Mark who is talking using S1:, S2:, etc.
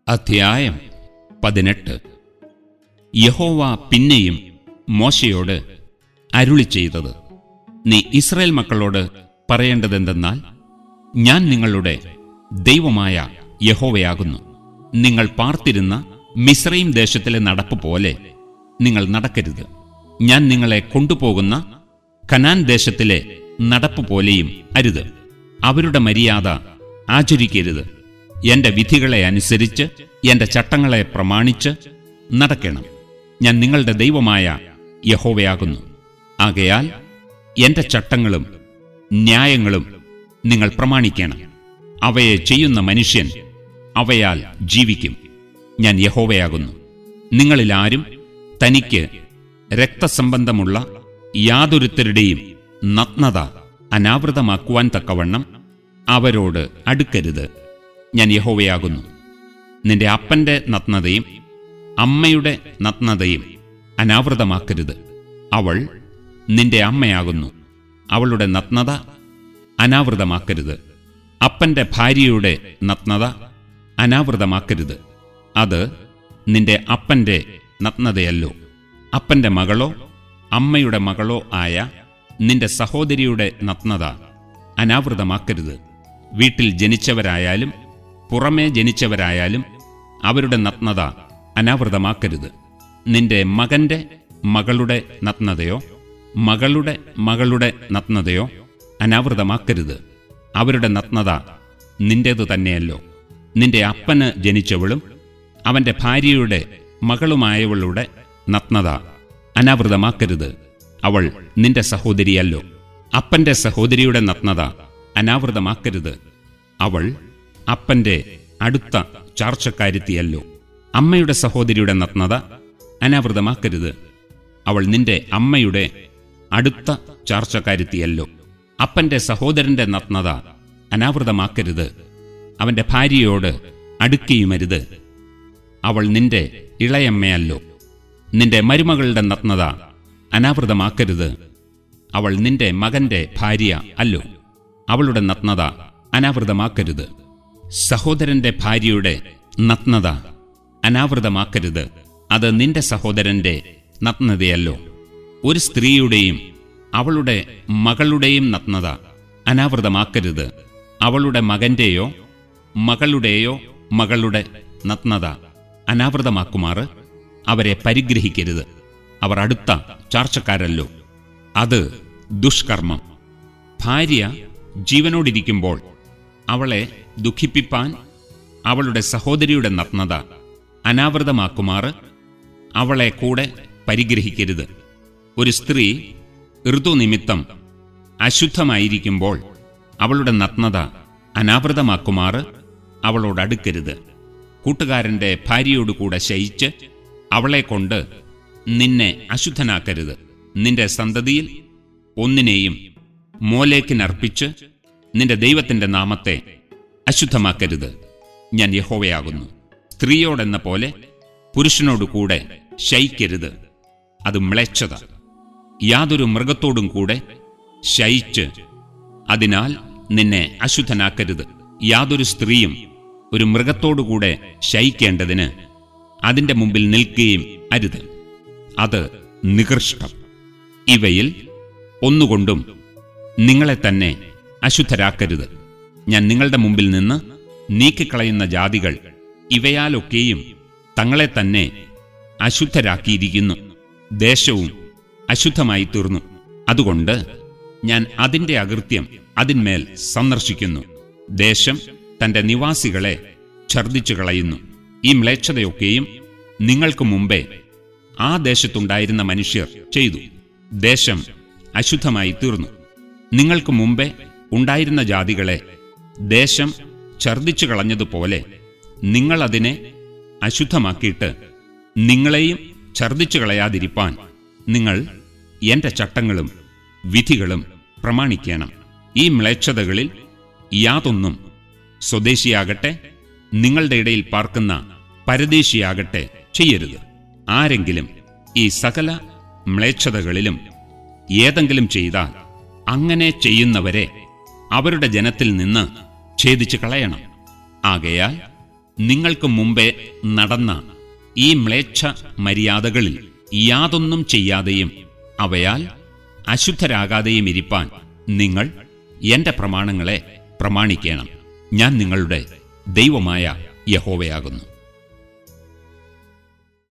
S1: അധ്യായം പതിനെട്ട് യഹോവ പിന്നെയും മോശയോട് അരുളി ചെയ്തത് നീ ഇസ്രായേൽ മക്കളോട് പറയേണ്ടതെന്തെന്നാൽ ഞാൻ നിങ്ങളുടെ ദൈവമായ യഹോവയാകുന്നു നിങ്ങൾ പാർത്തിരുന്ന മിസ്രൈം ദേശത്തിലെ നടപ്പ് പോലെ നിങ്ങൾ നടക്കരുത് ഞാൻ നിങ്ങളെ കൊണ്ടുപോകുന്ന കനാൻ ദേശത്തിലെ നടപ്പ് പോലെയും അരുത് അവരുടെ മര്യാദ ആചരിക്കരുത് എന്റെ വിധികളെ അനുസരിച്ച് എന്റെ ചട്ടങ്ങളെ പ്രമാണിച്ച് നടക്കണം ഞാൻ നിങ്ങളുടെ ദൈവമായ യഹോവയാകുന്നു ആകയാൽ എന്റെ ചട്ടങ്ങളും ന്യായങ്ങളും നിങ്ങൾ പ്രമാണിക്കണം അവയെ ചെയ്യുന്ന മനുഷ്യൻ അവയാൽ ജീവിക്കും ഞാൻ യഹോവയാകുന്നു നിങ്ങളിൽ ആരും തനിക്ക് രക്തസംബന്ധമുള്ള യാതൊരുത്തരുടെയും നഗ്നത അനാവൃതമാക്കുവാൻ തക്കവണ്ണം അവരോട് അടുക്കരുത് ഞാൻ യഹോവയാകുന്നു നിന്റെ അപ്പന്റെ നഗ്നതയും അമ്മയുടെ നഗ്നതയും അനാവൃതമാക്കരുത് അവൾ നിന്റെ അമ്മയാകുന്നു അവളുടെ നഗ്നത അനാവൃതമാക്കരുത് അപ്പന്റെ ഭാര്യയുടെ നഗ്നത അനാവൃതമാക്കരുത് അത് നിന്റെ അപ്പന്റെ നഗ്നതയല്ലോ അപ്പന്റെ മകളോ അമ്മയുടെ മകളോ ആയ നിന്റെ സഹോദരിയുടെ നഗ്നത അനാവൃതമാക്കരുത് വീട്ടിൽ ജനിച്ചവരായാലും പുറമേ ജനിച്ചവരായാലും അവരുടെ നഗ്നത അനാവൃതമാക്കരുത് നിന്റെ മകന്റെ മകളുടെ നഗ്നതയോ മകളുടെ മകളുടെ നഗ്നതയോ അനാവൃതമാക്കരുത് അവരുടെ നഗ്നത നിന്റേതു തന്നെയല്ലോ നിന്റെ അപ്പന് ജനിച്ചവളും അവന്റെ ഭാര്യയുടെ മകളുമായവളുടെ നഗ്നത അനാവൃതമാക്കരുത് അവൾ നിന്റെ സഹോദരിയല്ലോ അപ്പന്റെ സഹോദരിയുടെ നഗ്നത അനാവൃതമാക്കരുത് അവൾ അപ്പന്റെ അടുത്ത ചാർച്ചക്കാരുത്തിയല്ലോ അമ്മയുടെ സഹോദരിയുടെ നഗ്നത അനാവൃതമാക്കരുത് അവൾ നിന്റെ അമ്മയുടെ അടുത്ത ചാർച്ചക്കാരുത്തിയല്ലോ അപ്പന്റെ സഹോദരന്റെ നഗ്നത അനാവൃതമാക്കരുത് അവന്റെ ഭാര്യയോട് അടുക്കിയുമരുത് അവൾ നിന്റെ ഇളയമ്മയല്ലോ നിന്റെ മരുമകളുടെ നഗ്നത അനാവൃതമാക്കരുത് അവൾ നിന്റെ മകന്റെ ഭാര്യ അല്ലോ അവളുടെ നഗ്നത അനാവൃതമാക്കരുത് സഹോദരന്റെ ഭാര്യയുടെ നഗ്നത അനാവൃതമാക്കരുത് അത് നിന്റെ സഹോദരന്റെ നഗ്നതയല്ലോ ഒരു സ്ത്രീയുടെയും അവളുടെ മകളുടെയും നഗ്നത അനാവൃതമാക്കരുത് അവളുടെ മകന്റെയോ മകളുടെയോ മകളുടെ നഗ്നത അനാവൃതമാക്കുമാറ് അവരെ പരിഗ്രഹിക്കരുത് അവർ അടുത്ത ചാർച്ചക്കാരല്ലോ അത് ദുഷ്കർമ്മം ഭാര്യ ജീവനോടിരിക്കുമ്പോൾ അവളെ ദുഃഖിപ്പിപ്പാൻ അവളുടെ സഹോദരിയുടെ നഗ്നത അനാവൃതമാക്കുമാറ് അവളെ കൂടെ പരിഗ്രഹിക്കരുത് ഒരു സ്ത്രീ ഋതുനിമിത്തം അശുദ്ധമായിരിക്കുമ്പോൾ അവളുടെ നഗ്നത അനാവൃതമാക്കുമാറ് അവളോടടുക്കരുത് കൂട്ടുകാരന്റെ ഭാര്യയോടുകൂടെ ശയിച്ച് അവളെ കൊണ്ട് നിന്നെ അശുദ്ധനാക്കരുത് നിന്റെ സന്തതിയിൽ ഒന്നിനെയും മോലേക്കിനർപ്പിച്ച് നിന്റെ ദൈവത്തിന്റെ നാമത്തെ അശുദ്ധമാക്കരുത് ഞാൻ യഹോവയാകുന്നു സ്ത്രീയോടെന്ന പോലെ പുരുഷനോടുകൂടെ ശയിക്കരുത് അത് മ്ലേച്ഛത യാതൊരു മൃഗത്തോടും കൂടെ ശയിച്ച് അതിനാൽ നിന്നെ അശുദ്ധനാക്കരുത് യാതൊരു സ്ത്രീയും ഒരു മൃഗത്തോടുകൂടെ ശയിക്കേണ്ടതിന് അതിന്റെ മുമ്പിൽ നിൽക്കുകയും അരുത് അത് നികൃഷ്ടം ഇവയിൽ ഒന്നുകൊണ്ടും നിങ്ങളെ തന്നെ അശുദ്ധരാക്കരുത് ഞാൻ നിങ്ങളുടെ മുമ്പിൽ നിന്ന് നീക്കിക്കളയുന്ന ജാതികൾ ഇവയാലൊക്കെയും തങ്ങളെ തന്നെ അശുദ്ധരാക്കിയിരിക്കുന്നു ദേശവും അശുദ്ധമായി തീർന്നു അതുകൊണ്ട് ഞാൻ അതിന്റെ അകൃത്യം അതിന്മേൽ സന്ദർശിക്കുന്നു ദേശം തന്റെ നിവാസികളെ ഛർദിച്ചു കളയുന്നു ഈ മ്ലേച്ഛതയൊക്കെയും നിങ്ങൾക്ക് മുമ്പേ ആ ദേശത്തുണ്ടായിരുന്ന മനുഷ്യർ ചെയ്തു ദേശം അശുദ്ധമായി തീർന്നു നിങ്ങൾക്ക് മുമ്പേ ഉണ്ടായിരുന്ന ജാതികളെ ദേശം ഛർദിച്ചു കളഞ്ഞതുപോലെ നിങ്ങളതിനെ അശുദ്ധമാക്കിയിട്ട് നിങ്ങളെയും ഛർദിച്ചു കളയാതിരിപ്പാൻ നിങ്ങൾ എന്റെ ചട്ടങ്ങളും വിധികളും പ്രമാണിക്കണം ഈ മ്ലേച്ഛതകളിൽ യാതൊന്നും സ്വദേശിയാകട്ടെ നിങ്ങളുടെ ഇടയിൽ പാർക്കുന്ന പരദേശിയാകട്ടെ ചെയ്യരുത് ആരെങ്കിലും ഈ സകല മ്ലേച്ഛതകളിലും ഏതെങ്കിലും ചെയ്താൽ അങ്ങനെ ചെയ്യുന്നവരെ അവരുടെ ജനത്തിൽ നിന്ന് ഛേദിച്ചു കളയണം ആകയാൽ നിങ്ങൾക്ക് മുമ്പേ നടന്ന ഈ മ്ലേച്ഛ മര്യാദകളിൽ യാതൊന്നും ചെയ്യാതെയും അവയാൽ അശുദ്ധരാകാതെയും ഇരിപ്പാൻ നിങ്ങൾ എന്റെ പ്രമാണങ്ങളെ പ്രമാണിക്കണം ഞാൻ നിങ്ങളുടെ ദൈവമായ യഹോവയാകുന്നു